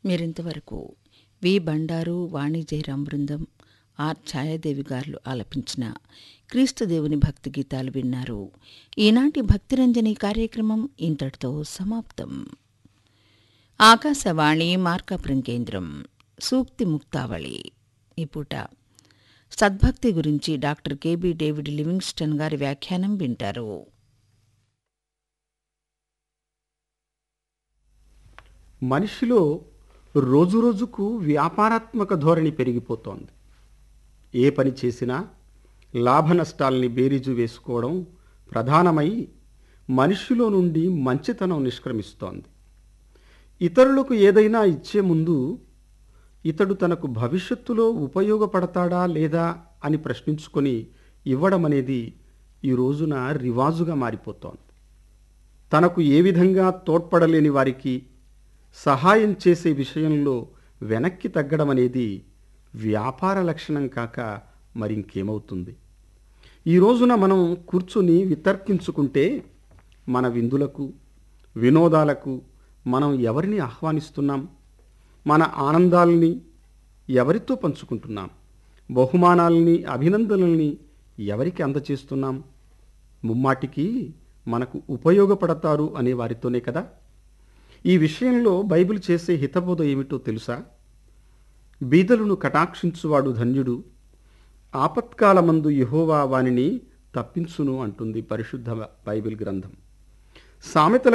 మీరింతవరకు వి బండారు వాణి జయరాం బృందం ఆర్ ఛాయాదేవి గారు ఆలపించిన క్రీస్తుదేవుని భక్తి గీతాలు విన్నారు ఈనాటి భక్తిరంజని కార్యక్రమం ఇంతటితో సమాప్తం ఆకాశవాణి మార్కాపురం కేంద్రం సూక్తి ముక్తావళి ఈ పూట సద్భక్తి గురించి డాక్టర్ కెబి డేవిడ్ లివింగ్స్టన్ గారి వ్యాఖ్యానం వింటారు మనిషిలో రోజురోజుకు వ్యాపారాత్మక ధోరణి పెరిగిపోతోంది ఏ పని చేసినా లాభ నష్టాల్ని బేరీజు వేసుకోవడం ప్రధానమై మనిషిలో నుండి మంచితనం నిష్క్రమిస్తోంది ఇతరులకు ఏదైనా ఇచ్చే ముందు ఇతడు తనకు భవిష్యత్తులో ఉపయోగపడతాడా లేదా అని ప్రశ్నించుకొని ఇవ్వడం అనేది ఈ రోజున రివాజుగా మారిపోతోంది తనకు ఏ విధంగా తోడ్పడలేని వారికి సహాయం చేసే విషయంలో వెనక్కి తగ్గడం అనేది వ్యాపార లక్షణం కాక మరింకేమవుతుంది ఈ రోజున మనం కూర్చుని వితర్కించుకుంటే మన విందులకు వినోదాలకు మనం ఎవరిని ఆహ్వానిస్తున్నాం మన ఆనందాల్ని ఎవరితో పంచుకుంటున్నాం బహుమానాల్ని అభినందనల్ని ఎవరికి అందచేస్తున్నాం ముమ్మాటికి మనకు ఉపయోగపడతారు అనే వారితోనే కదా ఈ విషయంలో బైబిల్ చేసే హితబోధ ఏమిటో తెలుసా బీదలను కటాక్షించువాడు ధన్యుడు ఆపత్కాలమందు యెహోవా వానిని తప్పించును అంటుంది పరిశుద్ధ బైబిల్ గ్రంథం సామెతల